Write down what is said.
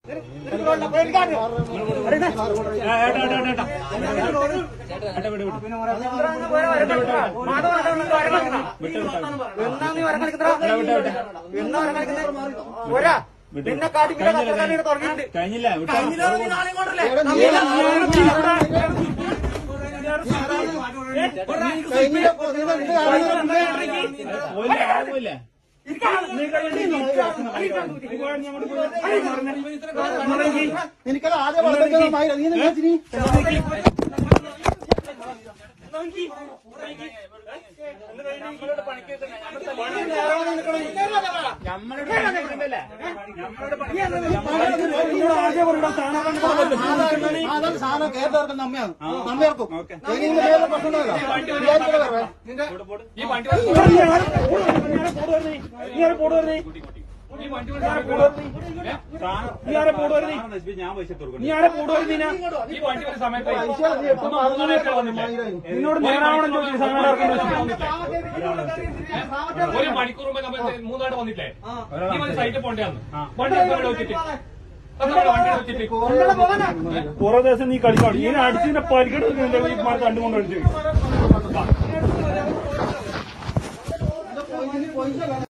പിന്നെ കാട്ടി പിന്നെ കച്ചവടക്കാരനെ തുടങ്ങിയിട്ടുണ്ട് കഴിഞ്ഞില്ല വിട്ടോ. പോയില്ല, ആള് പോയില്ല. എനിക്കത് ആദ്യം വളർത്തേണ്ടത് നീ നിങ്ങൾ ചിരി ഞമ്മളുടെ പണിക്കുണ്ടല്ലേ? ഞമ്മളുടെ പണി- അതാണ് സാധനം കേട്ടവർക്ക് നമ്മയാണ് നമ്മേർക്കും ഇനി വേറെ പ്രശ്നമല്ല വിചാരിക്കണ വേറെ ഈ വണ്ടി വന്ന് സാധനം നശിപ്പിച്ച് ഞാൻ പൈസ കൊടുക്കണം ഈ വണ്ടി വന്ന സമയത്ത് നിന്നോട് നേരാവണം ചോദിച്ചു സാധനം ഒരു മണിക്കൂർ മുമ്പ് നമ്മൾ മൂന്നാട് വന്നില്ലേ ഈ വന്ന് സൈറ്റിൽ പോണ്ടെന്ന് വണ്ടി എത്ര ഇവിടെ വെച്ചിട്ട് എത്ര ഇവിടെ വണ്ടി വെച്ചിട്ട് കുറെ ദിവസം നീ കളിക്കാടി ഈ അടിച്ചിന്റെ പരിക്കട്ട് കണ്ടുകൊണ്ട് കളിച്ചു